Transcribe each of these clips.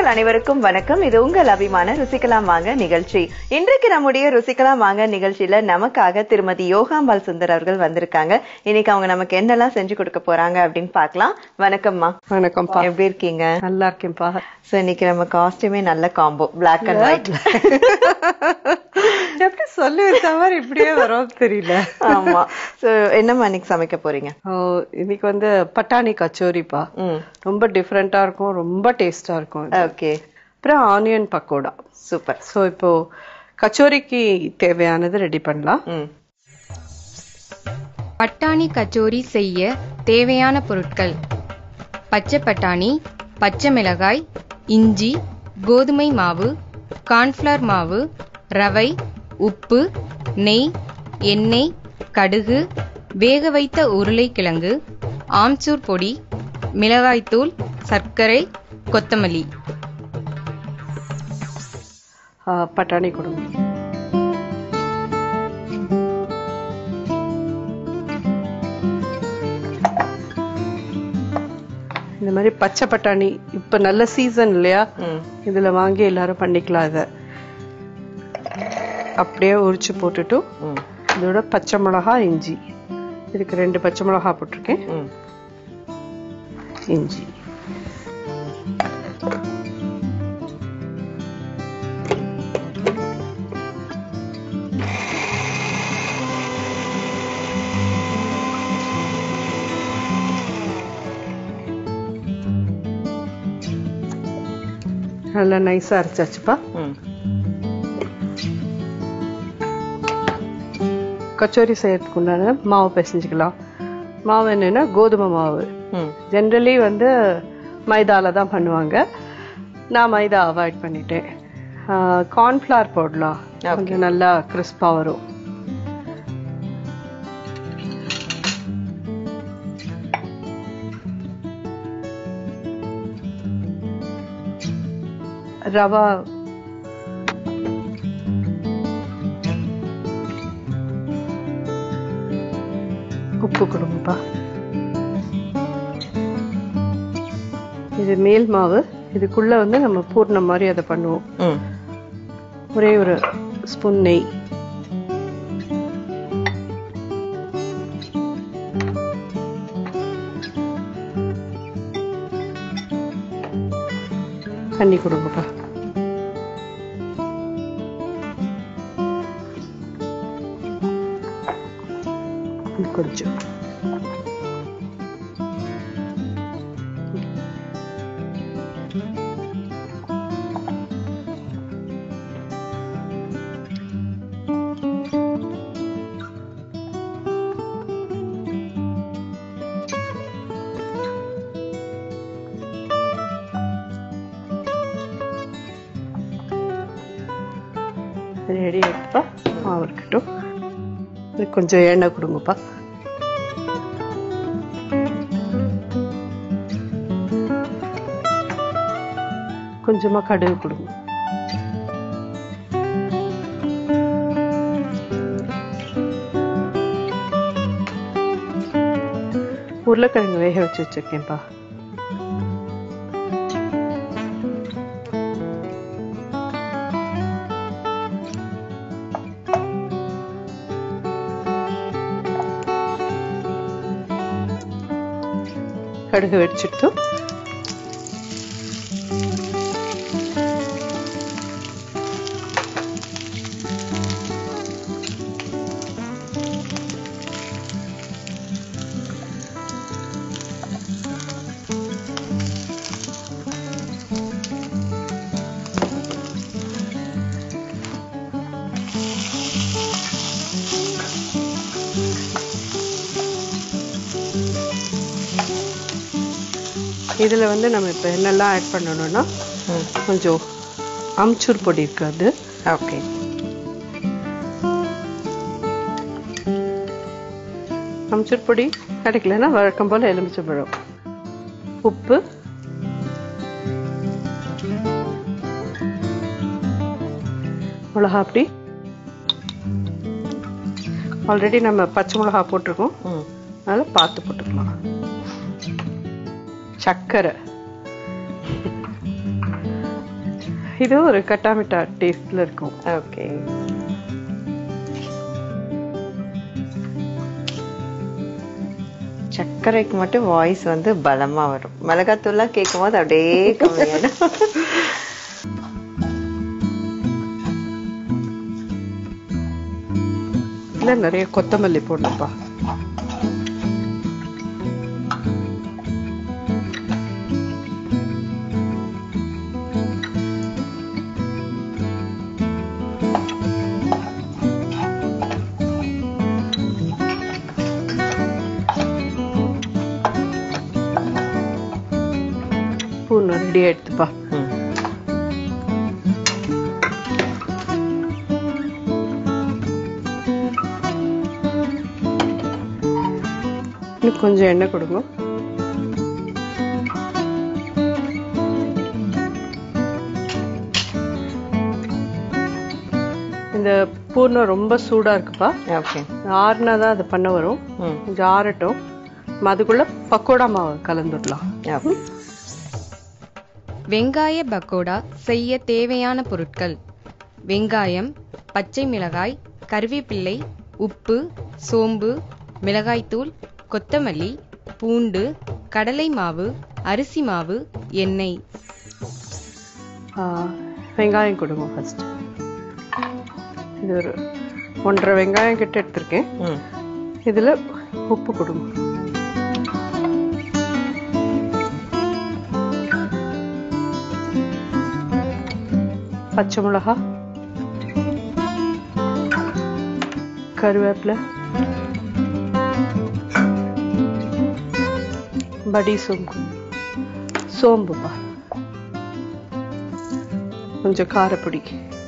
நேயர்கள் அனைவருக்கும் வணக்கம் இது உங்கள் அபிமான ருசிக்கலாம் வாங்க நிகழ்ச்சி இன்றைக்கு நம்முடைய ருசிக்கலாம் வாங்க நிகழ்ச்சியில நமக்காக திருமதி யோகாம்பால் சுந்தர் அவர்கள் வந்திருக்காங்க இன்னைக்கு அவங்க நமக்கு என்னெல்லாம் செஞ்சு கொடுக்க போறாங்க அப்படின்னு பார்க்கலாம் வணக்கம்மா வணக்கம்ப்பா எப்படி இருக்கீங்க நல்லா இருக்கேன்ப்பா சோ இன்னைக்கு நம்ம காஸ்டியூமே நல்ல காம்போ பிளாக் அண்ட் ஒயிட் எப்படி சொல்லி தவிர இப்படியே வரும் தெரியல ஆமா சோ என்னம்மா இன்னைக்கு சமைக்க போறீங்க ஓ, இன்னைக்கு வந்து பட்டாணி கச்சோரிப்பா ம் ரொம்ப டிஃப்ரெண்டா இருக்கும் ரொம்ப டேஸ்டா இருக்கும் இது. ஓகே அப்புறம் ஆனியன் பக்கோடா சூப்பர் ஸோ இப்போ கச்சோரிக்கு தேவையானது ரெடி பண்ணலாம் ம் பட்டாணி கச்சோரி செய்ய தேவையான பொருட்கள் பச்சை பட்டாணி பச்சை மிளகாய் இஞ்சி கோதுமை மாவு கார்ன்ஃப்ளவர் மாவு ரவை உப்பு நெய் எண்ணெய் கடுகு வேக வைத்த உருளைக்கிழங்கு ஆம்ச்சூர் பொடி மிளகாய்த்தூள் சர்க்கரை கொத்தமல்லி ஆ, பட்டாணி கொடுங்க இந்த மாதிரி பச்சை பட்டாணி இப்ப நல்ல சீசன் இல்லையா ம் இதுல வாங்கி எல்லாரும் பண்ணிக்கலாம் இத அப்படியே உரிச்சு போட்டுட்டு ம் இதோட பச்சை மிளகா இஞ்சி இதுக்கு ரெண்டு பச்சை மிளகா போட்டிருக்கேன் ம் இஞ்சி நல்லா நைஸா அரைச்சாச்சுப்பா ம் கச்சோரி செய்யறதுக்கு உண்டான மாவு பிசைஞ்சுக்கலாம் மாவு என்னன்னா கோதுமை மாவு ம் ஜென்ரலி வந்து மைதால தான் பண்ணுவாங்க நான் மைதா அவாய்ட் பண்ணிட்டேன் கார்ன்ஃப்ளவர் போடலாம் கொஞ்சம் நல்லா கிறிஸ்பா வரும் ரவா உப்பு கொடுங்கப்பா இது மேல் மாவு இதுக்குள்ள வந்து நம்ம பூர்ணம் மாதிரி அதை பண்ணுவோம் ம் ஒரே ஒரு ஸ்பூன் நெய் தண்ணி கொடுங்கப்பா இது கொஞ்சம் ரெடி ஆயிடுப்பா மாவு இருக்கட்டும் இது கொஞ்சம் எண்ணெய் கொடுங்கப்பா கொஞ்சமா கடுகு கொடுங்க உருளைக்கிழங்கு வேக வச்சு வச்சிருக்கேன்ப்பா கடுகு வெடிச்சிட்டு இதுல வந்து நம்ம இப்ப என்னெல்லாம் ஆட் பண்ணணும்னா ம் கொஞ்சம் அம்ச்சூர் பொடி இருக்காது ஓகே அம்ச்சூர் பொடி கிடைக்கலன்னா வழக்கம் போல எலுமிச்சம்பழம் உப்பு மிளகா பொடி ஆல்ரெடி நம்ம பச்சை மிளகா போட்டிருக்கோம் ம் அதனால பார்த்து போட்டுக்கலாம் சர்க்கரை இது ஒரு கட்டாமிட்டா டேஸ்ட்ல இருக்கும் ஓகே சர்க்கரைக்கு மட்டும் வாய்ஸ் வந்து பலமா வரும் மிளகாத்தூள்லாம் கேட்கும் போது அப்படியே கம்மியாயிடும் இதுல நிறைய கொத்தமல்லி போடணும்ப்பா பூன்னு ரெடி ஆயிடுத்துப்பா ம். இன்னும் கொஞ்சம் எண்ணெய் கொடுங்க இந்த பூர்ணம் ரொம்ப சூடா இருக்குப்பா ஓகே ஆறுனா தான் அது பண்ண வரும் ம் கொஞ்சம் ஆறட்டும் நம்ம அதுக்குள்ள பக்கோடா மாவு கலந்துடலாம் ஓகே வெங்காய பக்கோடா செய்ய தேவையான பொருட்கள் வெங்காயம் பச்சை மிளகாய் கருவேப்பிள்ளை உப்பு சோம்பு மிளகாய்த்தூள் கொத்தமல்லி பூண்டு கடலை மாவு அரிசி மாவு எண்ணெய் ஆ, வெங்காயம் கொடுங்க ஃபர்ஸ்ட் இது ஒரு ஒன்றரை வெங்காயம் கிட்ட எடுத்திருக்கேன் ம் இதுல உப்பு கொடுங்க பச்சை மிளகா கருவேப்பிலை படி சோம்பு சோம்புப்பா கொஞ்சம் காரப்பொடி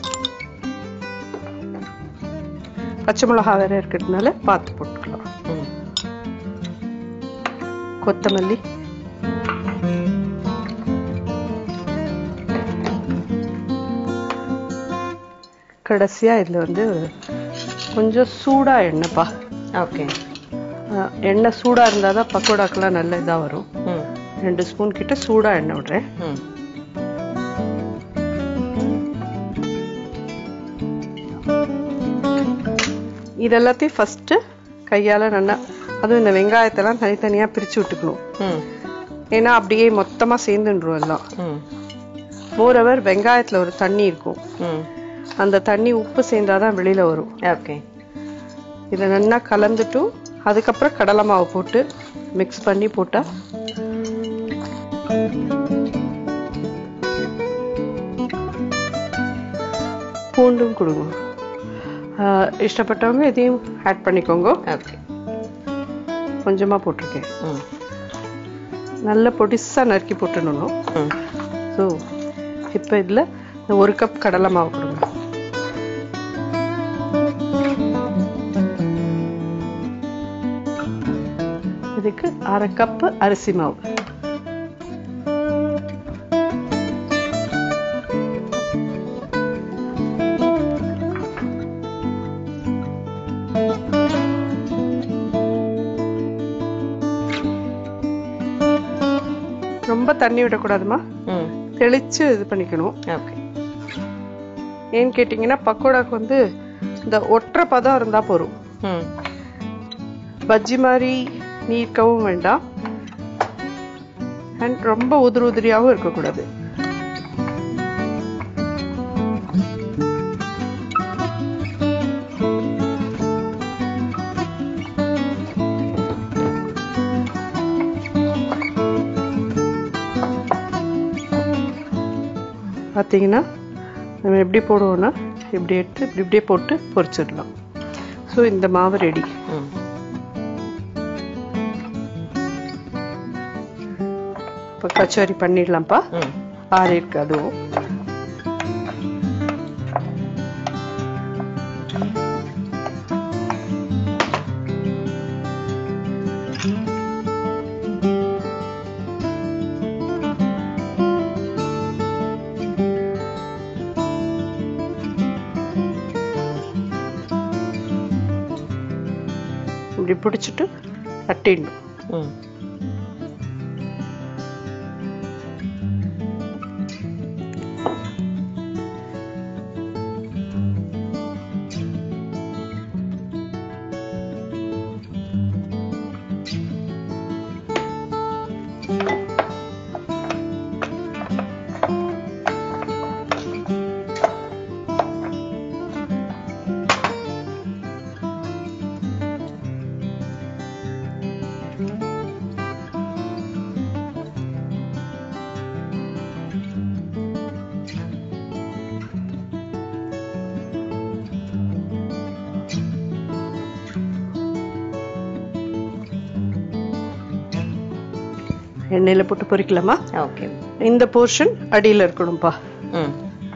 பச்சை மிளகா வேற இருக்கிறதுனால பார்த்து போட்டுக்கலாம் ம் கொத்தமல்லி கடைசியா இதுல வந்து கொஞ்சம் சூடா எண்ணெய்ப்பா ஓகே அஹ், எண்ணெய் சூடா இருந்தாதான் பக்கோடாக்கெல்லாம் நல்ல இதா வரும் ம் ரெண்டு ஸ்பூன் கிட்ட சூடா எண்ணெய் விடுறேன் ம் இதெல்லாத்தையும் ஃபர்ஸ்ட் கையால நல்லா அதுவும் இந்த வெங்காயத்தெல்லாம் தனித்தனியா பிரிச்சு விட்டுக்கணும் ம் ஏன்னா அப்படியே மொத்தமா சேர்ந்துன்றோம் எல்லாம் ம் மோரவர் வெங்காயத்துல ஒரு தண்ணி இருக்கும் ம் அந்த தண்ணி உப்பு சேர்ந்தாதான் வெளியில வரும் ஓகே இதை நல்லா கலந்துட்டு அதுக்கப்புறம் கடலை மாவு போட்டு மிக்ஸ் பண்ணி போட்டா பூண்டும் கொடுங்க ஆஹ் இஷ்டப்பட்டவங்க இதையும் ஆட் பண்ணிக்கோங்க ஓகே கொஞ்சமா போட்டிருக்கேன் ம் நல்ல பொடிசா நறுக்கி போட்டுடணும் ம் ஸோ இப்போ இதில் இந்த ஒரு கப் கடலை மாவு கொடுங்க இதுக்கு அரை கப்பு அரிசி மாவு ரொம்ப தண்ணி விடக்கூடாதுமா ம் தெளிச்சு இது பண்ணிக்கணும் ஓகே ஏன்னு கேட்டிங்கன்னா பக்கோடாக்கு வந்து இந்த ஒற்றை பதம் இருந்தா போதும் ம் பஜ்ஜி மாதிரி நீர்க்கவும் வேண்டாம் அண்ட் ரொம்ப உதிரி உதிரியாகவும் இருக்கக்கூடாது பார்த்தீங்கன்னா நம்ம எப்படி போடுவோம்னா இப்படி எடுத்து இப்படி இப்படியே போட்டு பொரிச்சிடலாம் ஸோ இந்த மாவு ரெடி ம் இப்போ கச்சோரி பண்ணிடலாம்ப்பா ம் ஆறி இருக்கு அதுவும் இப்படி பிடிச்சிட்டு தட்டிடணும் ம் எண்ணெயில போட்டு பொரிக்கலாமா ஓகே இந்த போர்ஷன் அடியில இருக்கணும்ப்பா ம்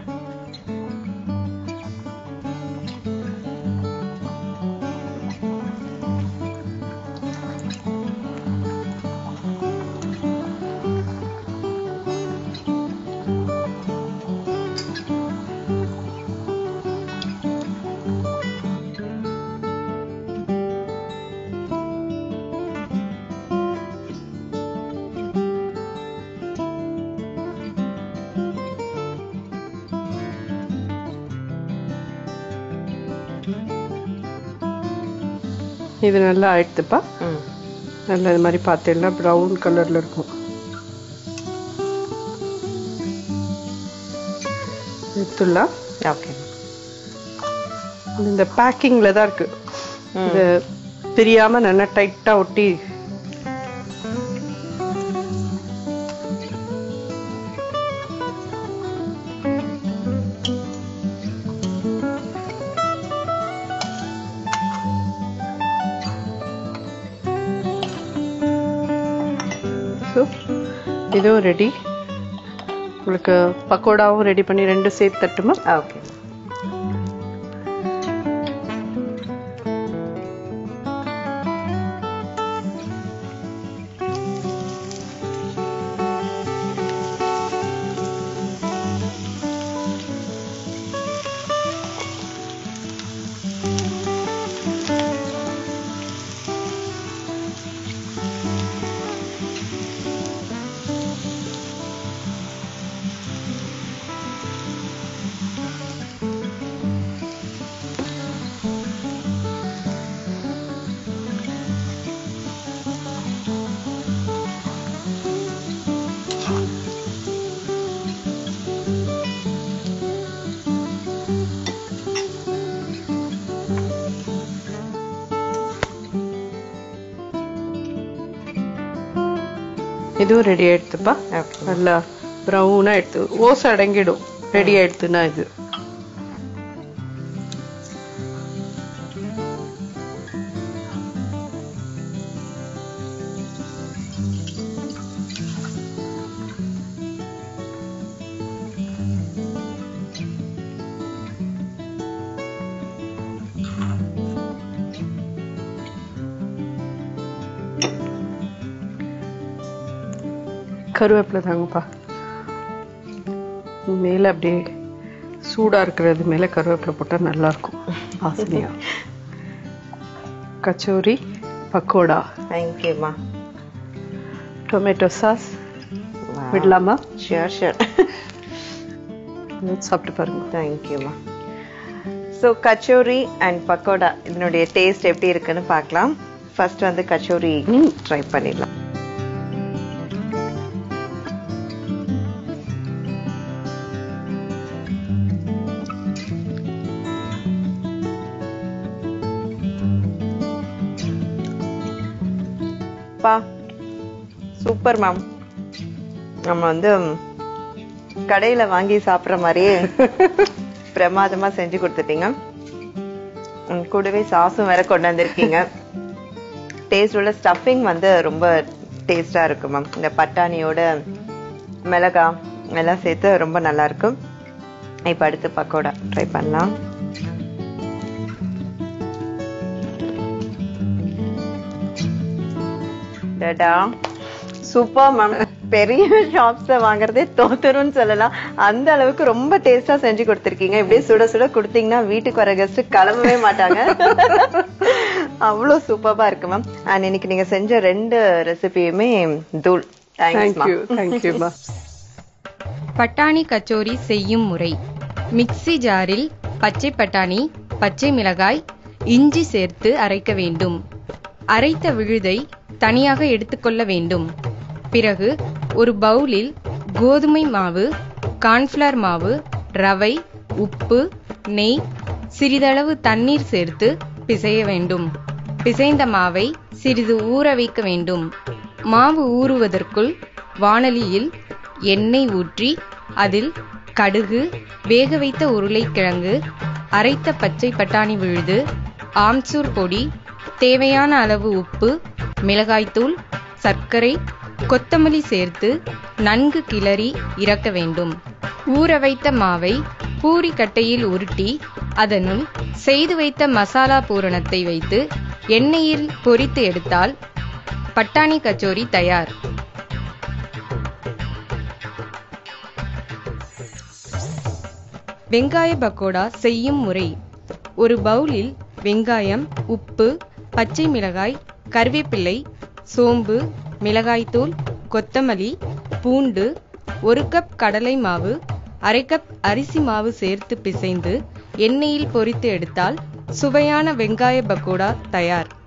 இது நல்லா ஆயிடுத்துப்பா ம் நல்லா இது மாதிரி பார்த்தீங்கன்னா ப்ரௌன் கலர்ல இருக்கும் எடுத்துடலாம் ஓகே இந்த பேக்கிங்ல தான் இருக்கு இது பிரியாம நல்லா டைட்டா ஒட்டி So, இதுவும் ரெடி உங்களுக்கு பக்கோடாவும் ரெடி பண்ணி ரெண்டு சேர்த்து தட்டுமா ஓகே இதுவும் ரெடி ஆயிடுத்துப்பா ஓகே நல்லா ப்ரௌனா எடுத்து ஓசை அடங்கிடும் ரெடி ஆயிடுத்துன்னா இது கருவேப்பிலை தாங்கப்பா மேல அப்படியே சூடா இருக்கிறது மேல கருவேப்பிலை போட்டா நல்லா இருக்கும் வாசனையா கச்சோரி பக்கோடா தேங்க்யூம்மா டொமேட்டோ சாஸ் விடலாமா ஷியோர் ஷியோர் சாப்பிட்டு பாருங்க தேங்க்யூம்மா ஸோ கச்சோரி அண்ட் பக்கோடா இதனுடைய டேஸ்ட் எப்படி இருக்குன்னு பார்க்கலாம் ஃபர்ஸ்ட் வந்து கச்சோரி ட்ரை பண்ணிடலாம் பா சூப்பர் மேம் நம்ம வந்து கடையில வாங்கி சாப்பிடுற மாதிரியே பிரமாதமா செஞ்சு கொடுத்துட்டீங்க உம், கூடவே சாஸும் வேற கொண்டு வந்திருக்கீங்க டேஸ்ட் உள்ள ஸ்டஃபிங் வந்து ரொம்ப டேஸ்டா இருக்கும் மேம் இந்த பட்டாணியோட மிளகா எல்லாம் சேர்த்து ரொம்ப நல்லா இருக்கும் இப்ப அடுத்து பக்கோடா ட்ரை பண்ணலாம் டடா சூப்பர் மேம் பெரிய ஷாப்ஸ்ல வாங்குறதே தோத்துருன்னு சொல்லலாம் அந்த அளவுக்கு ரொம்ப டேஸ்டா செஞ்சு கொடுத்துருக்கீங்க இப்படியே சுட சுட கொடுத்தீங்கன்னா வீட்டுக்கு வர கெஸ்ட் கிளம்பவே மாட்டாங்க அவ்வளவு சூப்பரா இருக்கு மேம் அண்ட் இன்னைக்கு நீங்க செஞ்ச ரெண்டு ரெசிபியுமே தூள் தேங்க்ஸ் தேங்க்யூ தேங்க்யூமா பட்டாணி கச்சோரி செய்யும் முறை மிக்ஸி ஜாரில் பச்சை பட்டாணி பச்சை மிளகாய் இஞ்சி சேர்த்து அரைக்க வேண்டும் அரைத்த விழுதை தனியாக எடுத்துக்கொள்ள வேண்டும் பிறகு ஒரு பவுலில் கோதுமை மாவு கார்ன்ஃப்ளவர் மாவு ரவை உப்பு நெய் சிறிதளவு தண்ணீர் சேர்த்து பிசைய வேண்டும் பிசைந்த மாவை சிறிது ஊற வைக்க வேண்டும் மாவு ஊறுவதற்குள் வாணலியில் எண்ணெய் ஊற்றி அதில் கடுகு வேக வைத்த உருளைக்கிழங்கு அரைத்த பச்சை பட்டாணி விழுது ஆம்சூர் பொடி தேவையான அளவு உப்பு மிளகாய்த்தூள் சர்க்கரை கொத்தமல்லி சேர்த்து நன்கு கிளறி இறக்க வேண்டும் ஊற வைத்த மாவை பூரி கட்டையில் உருட்டி அதனுள் செய்து வைத்த மசாலா பூரணத்தை வைத்து எண்ணெயில் பொரித்து எடுத்தால் பட்டாணி கச்சோரி தயார் வெங்காய பக்கோடா செய்யும் முறை ஒரு பவுலில் வெங்காயம் உப்பு பச்சை மிளகாய் கருவேப்பிலை சோம்பு மிளகாய்த்தூள் கொத்தமல்லி பூண்டு ஒரு கப் கடலை மாவு அரை கப் அரிசி மாவு சேர்த்து பிசைந்து எண்ணெயில் பொரித்து எடுத்தால் சுவையான வெங்காய பக்கோடா தயார்